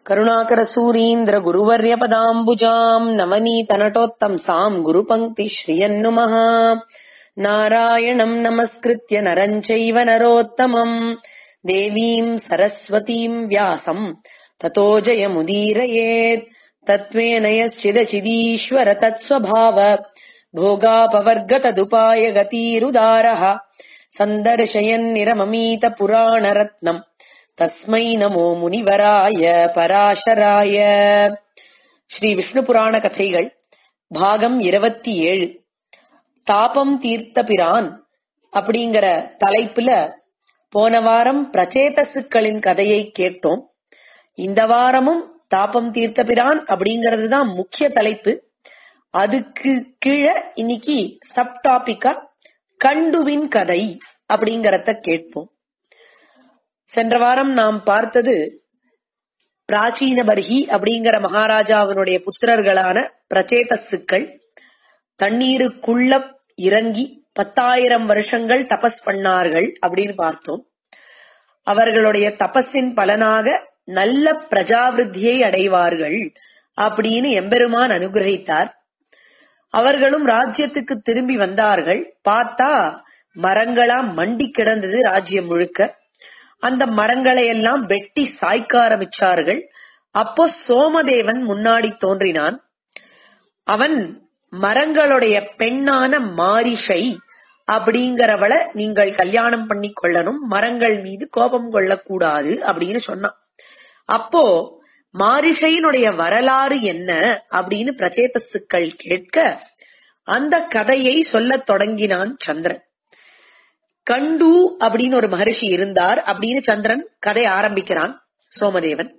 करुणाकरसूरीन्द्र गुरुवर्यपदाम्बुजाम् नवनीतनटोत्तंसाम् गुरुपङ्क्ति श्रियन्नुमः नारायणम् नमस्कृत्य नरम् चैव नरोत्तमम् देवीम् सरस्वतीम् व्यासम् ततो जयमुदीरयेत् तत्त्वेन यश्चिदचिदीश्वर तत्स्वभाव भोगापवर्गतदुपाय गतीरुदारः सन्दर्शयन्निरममीत पुराणरत्नम् தஸ்மை நமோ முனிவராய பராசராய ஸ்ரீ விஷ்ணு புராண கதைகள் பாகம் இருபத்தி ஏழு தாபம் தீர்த்த பிரான் அப்படிங்கிற தலைப்புல போன வாரம் பிரச்சேதசுக்களின் கதையை கேட்டோம் இந்த வாரமும் தாபம் தீர்த்த பிரான் அப்படிங்கிறது தான் முக்கிய தலைப்பு அதுக்கு கீழே இன்னைக்கு சப் டாபிக்கா கண்டுவின் கதை அப்படிங்கறத கேட்போம் சென்ற வாரம் நாம் பார்த்தது பிராச்சீன பர்ஹி அப்படிங்கிற மகாராஜாவினுடைய புத்திரர்களான பிரச்சேதசுக்கள் தண்ணீருக்குள்ள இறங்கி பத்தாயிரம் வருஷங்கள் தபஸ் பண்ணார்கள் அப்படின்னு பார்த்தோம் அவர்களுடைய தபஸின் பலனாக நல்ல பிரஜாவிருத்தியை அடைவார்கள் அப்படின்னு எம்பெருமான் அனுகிரகித்தார் அவர்களும் ராஜ்யத்துக்கு திரும்பி வந்தார்கள் பார்த்தா மரங்களா மண்டி கிடந்தது ராஜ்யம் முழுக்க அந்த மரங்களை எல்லாம் வெட்டி சாய்க்க ஆரம்பிச்சார்கள் அப்போ சோமதேவன் முன்னாடி தோன்றினான் அவன் மரங்களுடைய பெண்ணான மாரிஷை அப்படிங்கிறவளை நீங்கள் கல்யாணம் பண்ணி கொள்ளணும் மரங்கள் மீது கோபம் கொள்ளக்கூடாது அப்படின்னு சொன்னான் அப்போ மாரிஷையினுடைய வரலாறு என்ன அப்படின்னு பிரச்சேதசுக்கள் கேட்க அந்த கதையை சொல்லத் தொடங்கினான் சந்திரன் கண்டு அப்படின்னு ஒரு மகரிஷி இருந்தார் அப்படின்னு சந்திரன் கதை ஆரம்பிக்கிறான் சோமதேவன்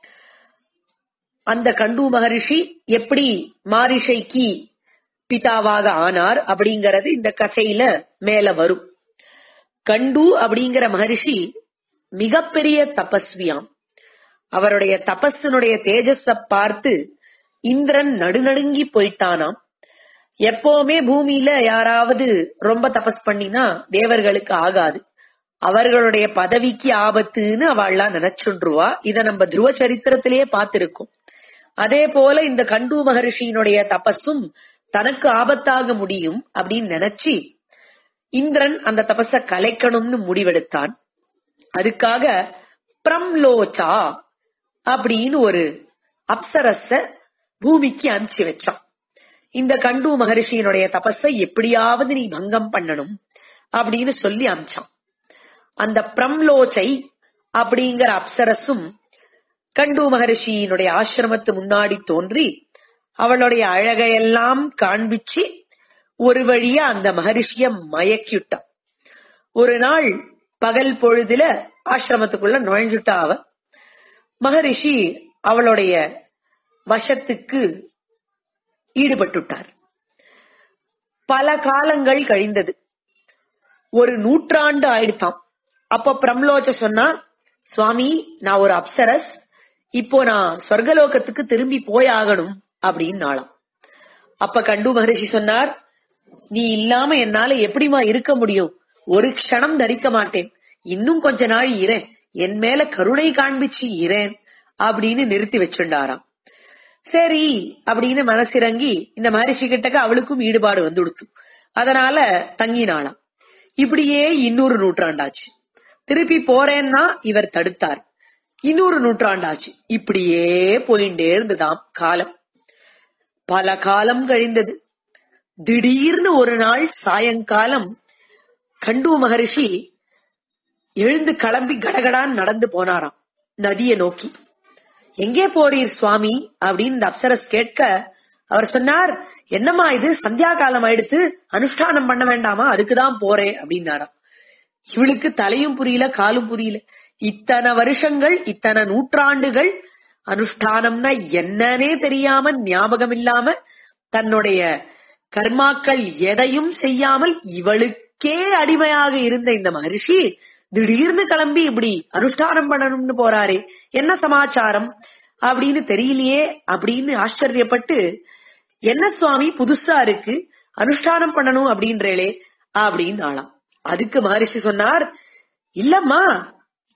அந்த கண்டு மகரிஷி எப்படி மாரிஷைக்கு பிதாவாக ஆனார் அப்படிங்கறது இந்த கதையில மேல வரும் கண்டு அப்படிங்கிற மகரிஷி மிகப்பெரிய தபஸ்வியாம் அவருடைய தபஸினுடைய தேஜஸ பார்த்து இந்திரன் நடுநடுங்கி போயிட்டானாம் எப்பவுமே பூமியில யாராவது ரொம்ப தபஸ் பண்ணினா தேவர்களுக்கு ஆகாது அவர்களுடைய பதவிக்கு ஆபத்துன்னு அவள்லாம் நினைச்சுருவா இத நம்ம துருவ சரித்திரத்திலேயே பார்த்திருக்கோம் அதே போல இந்த கண்டு மகர்ஷியினுடைய தபஸும் தனக்கு ஆபத்தாக முடியும் அப்படின்னு நினைச்சு இந்திரன் அந்த தபஸ கலைக்கணும்னு முடிவெடுத்தான் அதுக்காக பிரம்லோச்சா அப்படின்னு ஒரு அப்சரஸ பூமிக்கு அனுப்பிச்சு வச்சான் இந்த கண்டு மகரிஷியினுடைய தபஸை எப்படியாவது நீ பங்கம் பண்ணணும் அப்படின்னு சொல்லி அமிச்சான் அந்த பிரம்லோச்சை அப்படிங்கிற அப்சரசும் கண்டு மகரிஷியினுடைய ஆசிரமத்து முன்னாடி தோன்றி அவளுடைய அழகையெல்லாம் காண்பிச்சு ஒரு வழியா அந்த மகரிஷிய மயக்கிவிட்டான் ஒரு நாள் பகல் பொழுதுல ஆசிரமத்துக்குள்ள நுழைஞ்சுட்டா அவ மகரிஷி அவளுடைய வசத்துக்கு ஈடுபட்டுட்டார் பல காலங்கள் கழிந்தது ஒரு நூற்றாண்டு ஆயிடுத்தாம் அப்ப பிரம்லோச்ச சொன்னா சுவாமி நான் ஒரு அப்சரஸ் இப்போ நான் சொர்க்கலோகத்துக்கு திரும்பி போய் ஆகணும் அப்படின்னு நாளாம் அப்ப கண்டு மகரிஷி சொன்னார் நீ இல்லாம என்னால எப்படிமா இருக்க முடியும் ஒரு க்ஷணம் தரிக்க மாட்டேன் இன்னும் கொஞ்ச நாள் இரேன் என் மேல கருணை காண்பிச்சு இரேன் அப்படின்னு நிறுத்தி வச்சுண்டாராம் சரி அப்படின்னு மனசிறங்கி இந்த மகரிஷி கிட்டக்க அவளுக்கும் ஈடுபாடு வந்துடுத்து அதனால தங்கினாளாம் இப்படியே இன்னொரு நூற்றாண்டாச்சு திருப்பி போறேன்னா இவர் தடுத்தார் இன்னொரு நூற்றாண்டாச்சு இப்படியே போயிட்டே இருந்துதாம் காலம் பல காலம் கழிந்தது திடீர்னு ஒரு நாள் சாயங்காலம் கண்டு மகரிஷி எழுந்து கிளம்பி கடகடான்னு நடந்து போனாராம் நதியை நோக்கி எங்கே போறீர் சுவாமி அப்படின்னு இந்த அப்சரஸ் கேட்க அவர் சொன்னார் என்னம்மா இது சந்தியா காலம் ஆயிடுத்து அனுஷ்டானம் பண்ண வேண்டாமா அதுக்குதான் போறேன் அப்படின்னாராம் இவளுக்கு தலையும் புரியல காலும் புரியல இத்தனை வருஷங்கள் இத்தனை நூற்றாண்டுகள் அனுஷ்டானம்னா என்னன்னே தெரியாம ஞாபகம் இல்லாம தன்னுடைய கர்மாக்கள் எதையும் செய்யாமல் இவளுக்கே அடிமையாக இருந்த இந்த மகரிஷி திடீர்னு கிளம்பி இப்படி அனுஷ்டானம் பண்ணணும்னு போறாரே என்ன சமாச்சாரம் அப்படின்னு தெரியலையே அப்படின்னு ஆச்சரியப்பட்டு என்ன சுவாமி புதுசா இருக்கு அனுஷ்டானம் பண்ணணும் அப்படின்றேளே அப்படின்னு ஆளாம் அதுக்கு மகரிஷி சொன்னார் இல்லம்மா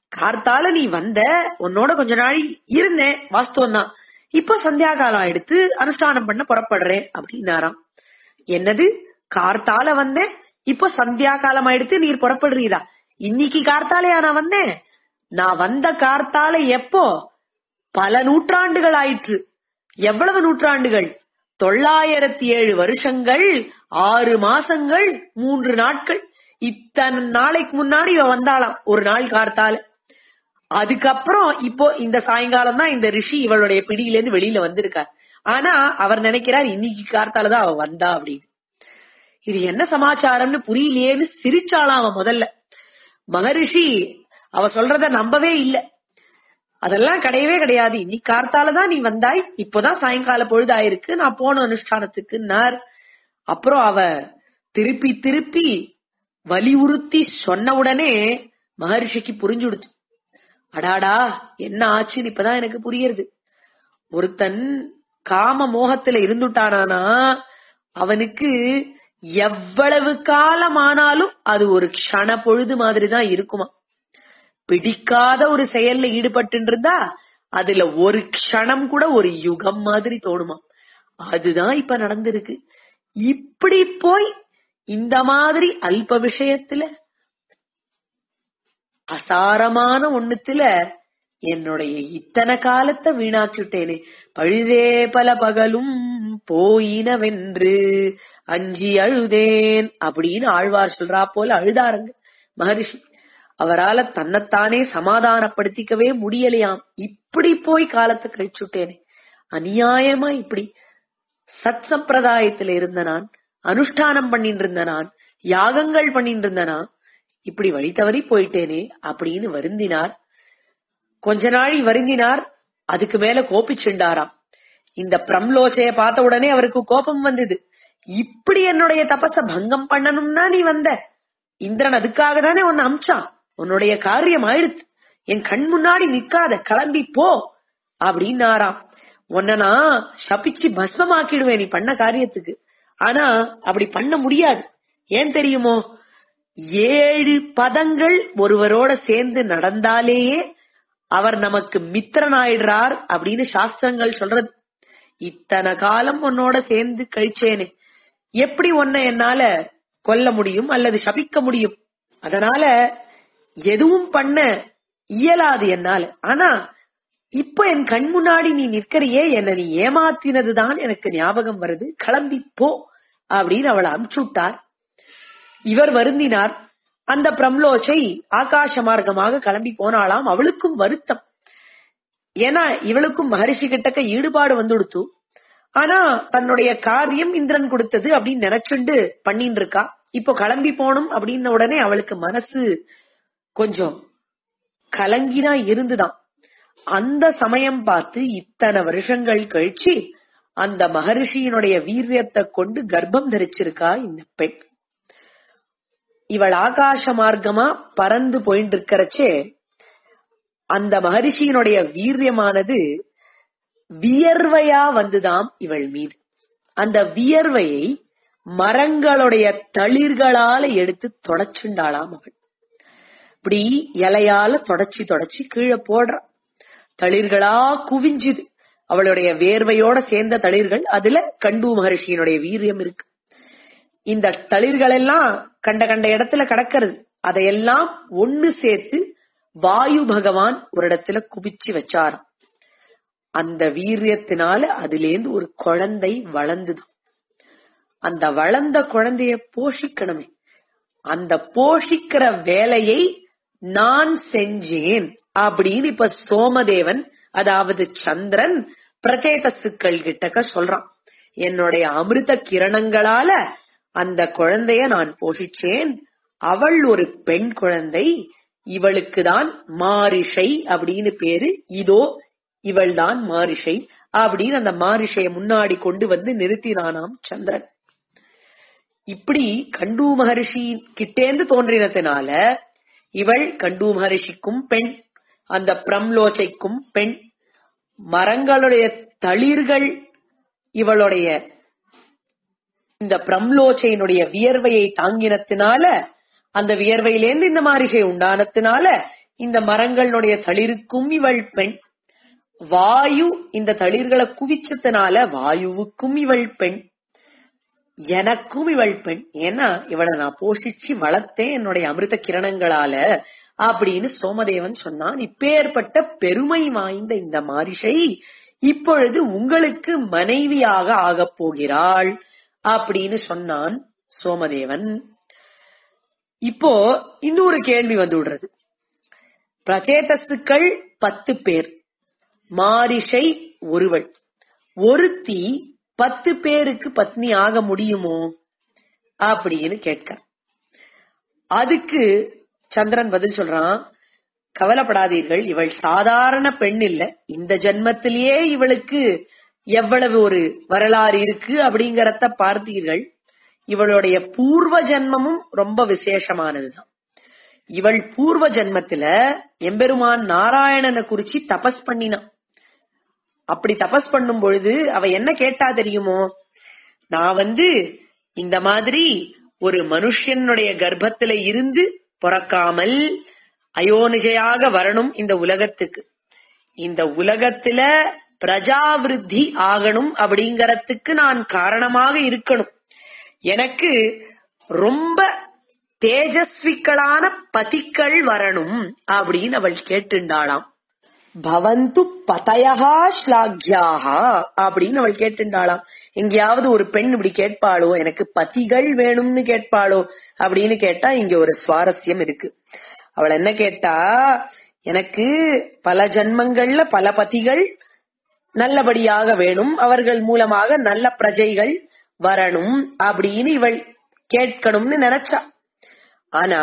கார்த்தால நீ வந்த உன்னோட கொஞ்ச நாள் இருந்தேன் வாஸ்தவம் தான் இப்ப சந்தியா காலம் எடுத்து அனுஷ்டானம் பண்ண புறப்படுறேன் அப்படின்னாராம் என்னது கார்த்தால வந்தேன் இப்ப சந்தியா காலம் ஆயிடுத்து நீர் புறப்படுறீரா இன்னைக்கு கார்த்தாலையா நான் வந்தேன் நான் வந்த கார்த்தால எப்போ பல நூற்றாண்டுகள் ஆயிற்று எவ்வளவு நூற்றாண்டுகள் தொள்ளாயிரத்தி ஏழு வருஷங்கள் ஆறு மாசங்கள் மூன்று நாட்கள் இத்தனை நாளைக்கு முன்னாடி இவ வந்தாளாம் ஒரு நாள் கார்த்தால அதுக்கப்புறம் இப்போ இந்த சாயங்காலம் தான் இந்த ரிஷி இவளுடைய பிடியில இருந்து வெளியில வந்திருக்கார் ஆனா அவர் நினைக்கிறார் இன்னைக்கு கார்த்தால தான் அவ வந்தா அப்படின்னு இது என்ன சமாச்சாரம்னு புரியலையேன்னு சிரிச்சாளாம் அவன் முதல்ல மகரிஷி அவ சொல்றத நம்பவே இல்ல அதெல்லாம் கிடையவே கிடையாது இன்னைக்கு கார்த்தால தான் நீ வந்தாய் இப்போதான் சாயங்கால பொழுது ஆயிருக்கு நான் போன அனுஷ்டானத்துக்குன்னார் அப்புறம் அவ திருப்பி திருப்பி வலியுறுத்தி சொன்ன உடனே மகரிஷிக்கு புரிஞ்சுடுச்சு அடாடா என்ன ஆச்சுன்னு இப்பதான் எனக்கு புரியுது ஒருத்தன் காம மோகத்துல இருந்துட்டானா அவனுக்கு எவ்வளவு காலம் ஆனாலும் அது ஒரு க்ஷண பொழுது மாதிரி தான் இருக்குமா பிடிக்காத ஒரு செயல்ல ஈடுபட்டு இருந்தா அதுல ஒரு க்ஷணம் கூட ஒரு யுகம் மாதிரி தோணுமா அதுதான் இப்ப நடந்திருக்கு இப்படி போய் இந்த மாதிரி அல்ப விஷயத்துல அசாரமான ஒண்ணுத்துல என்னுடைய இத்தனை காலத்தை வீணாக்கிட்டேனே பழுதே பல பகலும் போயினவென்று அஞ்சி அழுதேன் அப்படின்னு ஆழ்வார் சொல்றா போல அழுதாருங்க மகரிஷி அவரால தன்னைத்தானே சமாதானப்படுத்திக்கவே முடியலையாம் இப்படி போய் காலத்தை கழிச்சுட்டேனே அநியாயமா இப்படி சத் சம்பிரதாயத்துல இருந்த நான் அனுஷ்டானம் பண்ணிட்டு இருந்த நான் யாகங்கள் பண்ணிட்டு இருந்த நான் இப்படி வழி தவறி போயிட்டேனே அப்படின்னு வருந்தினார் கொஞ்ச நாள் வருந்தினார் அதுக்கு மேல கோபிச்சுண்டாராம் இந்த பிரம்லோச்சைய பார்த்த உடனே அவருக்கு கோபம் வந்தது இப்படி என்னுடைய தபச பங்கம் பண்ணணும்னா நீ வந்த இந்திரன் அதுக்காக தானே உன்னை அமிச்சான் உன்னுடைய காரியம் ஆயிடுத்து என் கண் முன்னாடி நிக்காத கிளம்பி போ அப்படின்னாராம் உன்னை நான் சபிச்சு பஸ்மமாக்கிடுவேன் நீ பண்ண காரியத்துக்கு ஆனா அப்படி பண்ண முடியாது ஏன் தெரியுமோ ஏழு பதங்கள் ஒருவரோட சேர்ந்து நடந்தாலேயே அவர் நமக்கு மித்திரனாயிடுறார் அப்படின்னு சாஸ்திரங்கள் சொல்றது இத்தனை காலம் உன்னோட சேர்ந்து கழிச்சேனே எப்படி உன்னை என்னால கொல்ல முடியும் அல்லது சபிக்க முடியும் அதனால எதுவும் பண்ண இயலாது என்னால ஆனா இப்ப என் கண் முன்னாடி நீ நிற்கிறியே என்ன நீ ஏமாத்தினதுதான் எனக்கு ஞாபகம் வருது கிளம்பி போ அப்படின்னு அவளை அனுப்பிச்சுட்டார் இவர் வருந்தினார் அந்த பிரம்லோச்சை ஆகாச மார்க்கமாக கிளம்பி போனாலாம் அவளுக்கும் வருத்தம் ஏன்னா இவளுக்கும் மகரிஷி கிட்டக்க ஈடுபாடு வந்துடுத்து ஆனா தன்னுடைய காரியம் இந்திரன் கொடுத்தது அப்படின்னு நினைச்சுண்டு பண்ணிட்டு இருக்கா இப்போ கிளம்பி போகணும் அப்படின்ன உடனே அவளுக்கு மனசு கொஞ்சம் கலங்கினா இருந்துதான் அந்த சமயம் பார்த்து இத்தனை வருஷங்கள் கழிச்சு அந்த மகரிஷியினுடைய வீரியத்தை கொண்டு கர்ப்பம் தரிச்சிருக்கா இந்த பெண் இவள் ஆகாச மார்க்கமா பறந்து போயிட்டு இருக்கிறச்சே அந்த மகரிஷியினுடைய வீரியமானது வியர்வையா வந்துதாம் இவள் மீது அந்த வியர்வையை மரங்களுடைய தளிர்களால எடுத்து தொடச்சுண்டாளாம் அவள் இப்படி இலையால தொடச்சி தொடச்சி கீழே போடுறா தளிர்களா குவிஞ்சுது அவளுடைய வேர்வையோட சேர்ந்த தளிர்கள் அதுல கண்டு மகரிஷியினுடைய வீரியம் இருக்கு இந்த தளிர்கள் எல்லாம் கண்ட கண்ட இடத்துல கடக்கிறது அதையெல்லாம் ஒண்ணு சேர்த்து வாயு பகவான் ஒரு இடத்துல குவிச்சு வச்சாராம் அந்த வீரியத்தினால அதிலேந்து ஒரு குழந்தை வளர்ந்துதான் அந்த வளர்ந்த குழந்தைய போஷிக்கணுமே அந்த போஷிக்கிற வேலையை நான் செஞ்சேன் அப்படின்னு இப்ப சோமதேவன் அதாவது சந்திரன் பிரச்சேதசுக்கள் கிட்டக்க சொல்றான் என்னுடைய அமிர்த கிரணங்களால அந்த குழந்தைய நான் போஷிச்சேன் அவள் ஒரு பெண் குழந்தை இவளுக்கு தான் மாரிஷை அப்படின்னு பேரு இதோ இவள் தான் மாரிஷை அப்படின்னு அந்த மாரிஷைய முன்னாடி கொண்டு வந்து நிறுத்தினானாம் சந்திரன் இப்படி கண்டு மகரிஷி கிட்டேந்து தோன்றினதுனால இவள் கண்டு மகரிஷிக்கும் பெண் அந்த பிரம்லோச்சைக்கும் பெண் மரங்களுடைய தளிர்கள் இவளுடைய இந்த பிரம்லோச்சையினுடைய வியர்வையை தாங்கினத்தினால அந்த வியர்வையிலேந்து இந்த மாரிஷை உண்டானத்தினால இந்த மரங்களுடைய தளிருக்கும் இவள் பெண் வாயு இந்த தளிர்களை குவிச்சதுனால வாயுவுக்கும் இவள் பெண் எனக்கும் இவள் பெண் ஏன்னா இவளை நான் போஷிச்சு வளர்த்தேன் என்னுடைய அமிர்த கிரணங்களால அப்படின்னு சோமதேவன் சொன்னான் இப்பேற்பட்ட பெருமை வாய்ந்த இந்த மாரிஷை இப்பொழுது உங்களுக்கு மனைவியாக ஆகப் போகிறாள் அப்படின்னு சொன்னான் சோமதேவன் இப்போ இன்னொரு கேள்வி வந்து விடுறது பிரச்சேதஸ்துக்கள் பத்து பேர் மாரிஷை ஒருவள் ஒருத்தி பத்து பேருக்கு பத்னி ஆக முடியுமோ அப்படின்னு கேட்க அதுக்கு சந்திரன் பதில் சொல்றான் கவலைப்படாதீர்கள் இவள் சாதாரண பெண் இல்ல இந்த ஜென்மத்திலேயே இவளுக்கு எவ்வளவு ஒரு வரலாறு இருக்கு அப்படிங்கறத பார்த்தீர்கள் இவளுடைய பூர்வ ஜென்மமும் ரொம்ப விசேஷமானதுதான் இவள் பூர்வ ஜென்மத்துல எம்பெருமான் நாராயணனை குறிச்சு தபஸ் பண்ணினான் அப்படி தபஸ் பண்ணும் பொழுது அவ என்ன கேட்டா தெரியுமோ நான் வந்து இந்த மாதிரி ஒரு மனுஷனுடைய கர்ப்பத்துல இருந்து பிறக்காமல் அயோனிஜையாக வரணும் இந்த உலகத்துக்கு இந்த உலகத்துல பிரஜாவிருத்தி ஆகணும் அப்படிங்கறதுக்கு நான் காரணமாக இருக்கணும் எனக்கு ரொம்ப தேஜஸ்விக்களான பதிக்கள் வரணும் அப்படின்னு அவள் கேட்டுண்டாளாம் பவந்து பதயகா ஸ்லாக்யாகா அப்படின்னு அவள் கேட்டுண்டாளாம் எங்கேயாவது ஒரு பெண் இப்படி கேட்பாளோ எனக்கு பதிகள் வேணும்னு கேட்பாளோ அப்படின்னு கேட்டா இங்க ஒரு சுவாரஸ்யம் இருக்கு அவள் என்ன கேட்டா எனக்கு பல ஜன்மங்கள்ல பல பதிகள் நல்லபடியாக வேணும் அவர்கள் மூலமாக நல்ல பிரஜைகள் வரணும் அப்படின்னு இவள் கேட்கணும்னு நினைச்சா ஆனா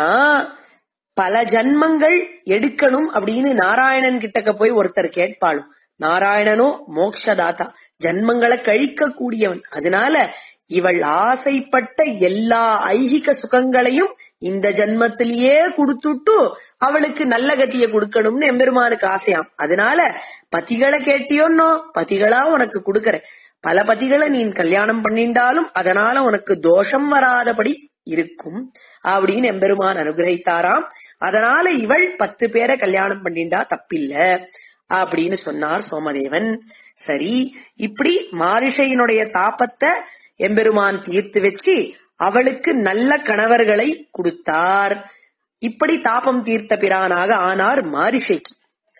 பல ஜன்மங்கள் எடுக்கணும் அப்படின்னு நாராயணன் கிட்டக்க போய் ஒருத்தர் கேட்பாளும் நாராயணனோ மோக்ஷதாத்தா ஜன்மங்களை கழிக்க கூடியவன் அதனால இவள் ஆசைப்பட்ட எல்லா ஐகிக சுகங்களையும் இந்த ஜன்மத்திலேயே கொடுத்துட்டு அவளுக்கு நல்ல கத்திய கொடுக்கணும்னு எம்பெருமானுக்கு ஆசையாம் அதனால பதிகளை கேட்டியோன்னோ பதிகளா உனக்கு கொடுக்கறேன் பல பதிகளை நீ கல்யாணம் பண்ணிண்டாலும் அதனால உனக்கு தோஷம் வராதபடி இருக்கும் அப்படின்னு எம்பெருமான் அனுகிரகித்தாராம் அதனால இவள் பத்து பேரை கல்யாணம் பண்ணிண்டா தப்பில்ல அப்படின்னு சொன்னார் சோமதேவன் சரி இப்படி மாரிஷையினுடைய தாபத்தை எம்பெருமான் தீர்த்து வச்சு அவளுக்கு நல்ல கணவர்களை கொடுத்தார் இப்படி தாபம் தீர்த்த பிரானாக ஆனார் மாரிஷைக்கு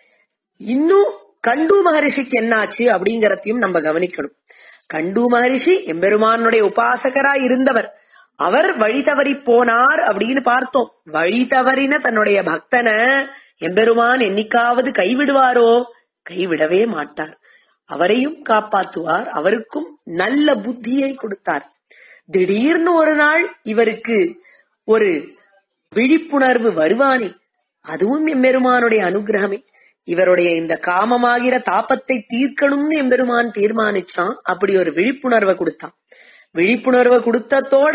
இன்னும் கண்டு மகரிஷிக்கு என்னாச்சு அப்படிங்கறதையும் நம்ம கவனிக்கணும் கண்டு மகரிஷி எம்பெருமானுடைய உபாசகரா இருந்தவர் அவர் வழி தவறி போனார் அப்படின்னு பார்த்தோம் வழி தவறின தன்னுடைய பக்தனை எம்பெருமான் என்னைக்காவது கைவிடுவாரோ கைவிடவே மாட்டார் அவரையும் காப்பாத்துவார் அவருக்கும் நல்ல புத்தியை கொடுத்தார் திடீர்னு ஒரு நாள் இவருக்கு ஒரு விழிப்புணர்வு வருவானே அதுவும் எம்பெருமானுடைய அனுகிரகமே இவருடைய இந்த காமமாகிற தாபத்தை தீர்க்கணும்னு எம்பெருமான் தீர்மானிச்சான் அப்படி ஒரு விழிப்புணர்வை கொடுத்தான் விழிப்புணர்வை கொடுத்ததோட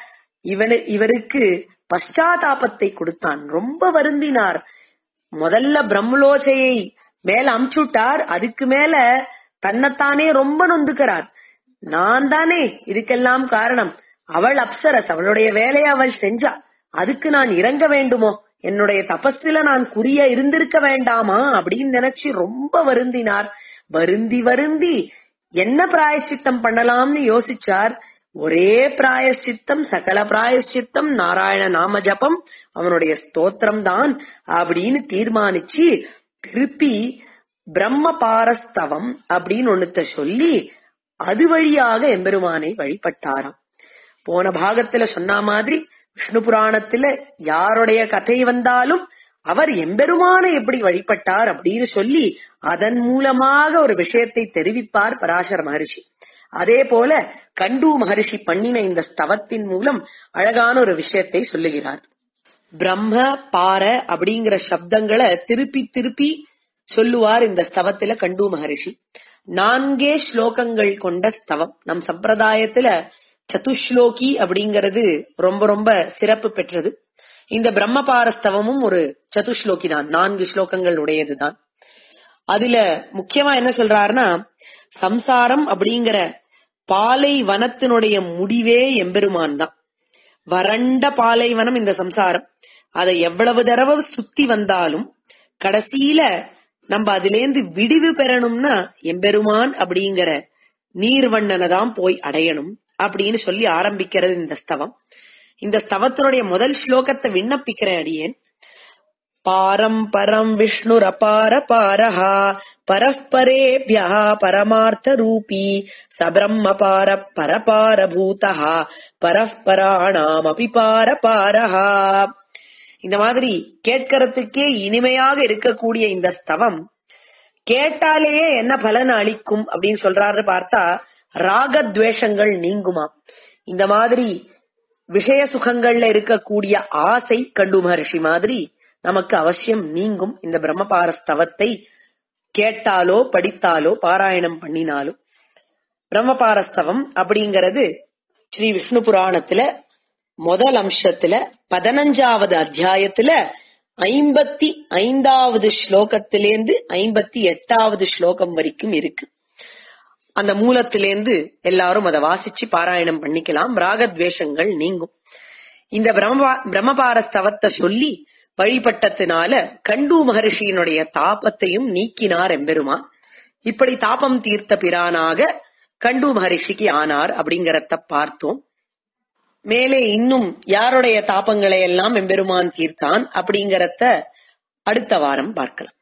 இவனு இவருக்கு பశ్చాத்தாபத்தை கொடுத்தான் ரொம்ப வருந்தினார் முதல்ல பிரம்மலோச்சையை மேல அமுச்சுட்டார் அதுக்கு மேல தன்னைத்தானே ரொம்ப நொந்துக்கிறார் நான் தானே இதுக்கெல்லாம் காரணம் அவள் அப்சரஸ் அவளுடைய வேலையை அவள் செஞ்சா அதுக்கு நான் இறங்க வேண்டுமோ என்னுடைய தபஸ்ல நான் குறிய இருந்திருக்க வேண்டாமா அப்படின்னு நினைச்சு ரொம்ப வருந்தினார் வருந்தி வருந்தி என்ன பிராயச்சித்தம் பண்ணலாம்னு யோசிச்சார் ஒரே பிராயச்சித்தம் சகல பிராயச்சித்தம் நாராயண நாம ஜபம் அவனுடைய ஸ்தோத்திரம் தான் அப்படின்னு தீர்மானிச்சு திருப்பி பிரம்ம பாரஸ்தவம் அப்படின்னு ஒண்ணுத்த சொல்லி அது வழியாக எம்பெருமானை வழிபட்டாராம் போன பாகத்துல சொன்ன மாதிரி விஷ்ணு புராணத்துல யாருடைய கதை வந்தாலும் அவர் எம்பெருமானை எப்படி வழிபட்டார் அப்படின்னு சொல்லி அதன் மூலமாக ஒரு விஷயத்தை தெரிவிப்பார் பராசர மகரிஷி அதே போல கண்டு மகரிஷி பண்ணின இந்த ஸ்தவத்தின் மூலம் அழகான ஒரு விஷயத்தை சொல்லுகிறார் பிரம்ம பார அப்படிங்கிற சப்தங்களை திருப்பி திருப்பி சொல்லுவார் இந்த ஸ்தவத்துல கண்டு மகரிஷி நான்கே ஸ்லோகங்கள் கொண்ட ஸ்தவம் நம் சம்பிரதாயத்துல சதுஸ்லோகி அப்படிங்கிறது ரொம்ப ரொம்ப சிறப்பு பெற்றது இந்த பிரம்மபாரஸ்தவமும் ஒரு சதுஸ்லோகி தான் நான்கு ஸ்லோகங்கள் உடையதுதான் அதுல முக்கியமா என்ன சொல்றாருன்னா சம்சாரம் அப்படிங்கிற பாலை வனத்தினுடைய முடிவே எம்பெருமான் தான் வறண்ட பாலைவனம் இந்த சம்சாரம் அதை எவ்வளவு தடவை சுத்தி வந்தாலும் கடைசியில நம்ம அதிலேந்து விடிவு பெறணும்னா எம்பெருமான் அப்படிங்கிற நீர்வண்ணனை தான் போய் அடையணும் அப்படின்னு சொல்லி ஆரம்பிக்கிறது இந்த ஸ்தவம் இந்த ஸ்தவத்தினுடைய முதல் ஸ்லோகத்தை விண்ணப்பிக்கிறேன் அடியேன் பாரம் பரம் விஷ்ணுர் அபார பாரஹா பரஸ்பரேபியா பரமார்த்த ரூபி சபிரம்ம பார பரபார பூதஹா பரஸ்பராணாம் அபி பார பாரஹா இந்த மாதிரி கேட்கறதுக்கே இனிமையாக இருக்கக்கூடிய இந்த ஸ்தவம் கேட்டாலேயே என்ன பலன் அளிக்கும் அப்படின்னு சொல்றாரு பார்த்தா ராகத்வேஷங்கள் நீங்குமா இந்த மாதிரி விஷய சுகங்கள்ல இருக்கக்கூடிய ஆசை கண்டு மகர்ஷி மாதிரி நமக்கு அவசியம் நீங்கும் இந்த பிரம்மபார ஸ்தவத்தை கேட்டாலோ படித்தாலோ பாராயணம் பண்ணினாலோ பிரம்மபாரஸ்தவம் அப்படிங்கிறது ஸ்ரீ விஷ்ணு புராணத்துல முதல் அம்சத்துல பதினஞ்சாவது அத்தியாயத்துல ஐம்பத்தி ஐந்தாவது ஸ்லோகத்திலேந்து ஐம்பத்தி எட்டாவது ஸ்லோகம் வரைக்கும் இருக்கு அந்த மூலத்திலேந்து எல்லாரும் அதை வாசிச்சு பாராயணம் பண்ணிக்கலாம் ராகத்வேஷங்கள் நீங்கும் இந்த பிரம்ம பிரம்மபார ஸ்தவத்தை சொல்லி வழிபட்டத்தினால கண்டு மகர்ஷியினுடைய தாபத்தையும் நீக்கினார் எம்பெருமான் இப்படி தாபம் தீர்த்த பிரானாக கண்டு மகரிஷிக்கு ஆனார் அப்படிங்கறத பார்த்தோம் மேலே இன்னும் யாருடைய தாபங்களை எல்லாம் எம்பெருமான் தீர்த்தான் அப்படிங்கறத அடுத்த வாரம் பார்க்கலாம்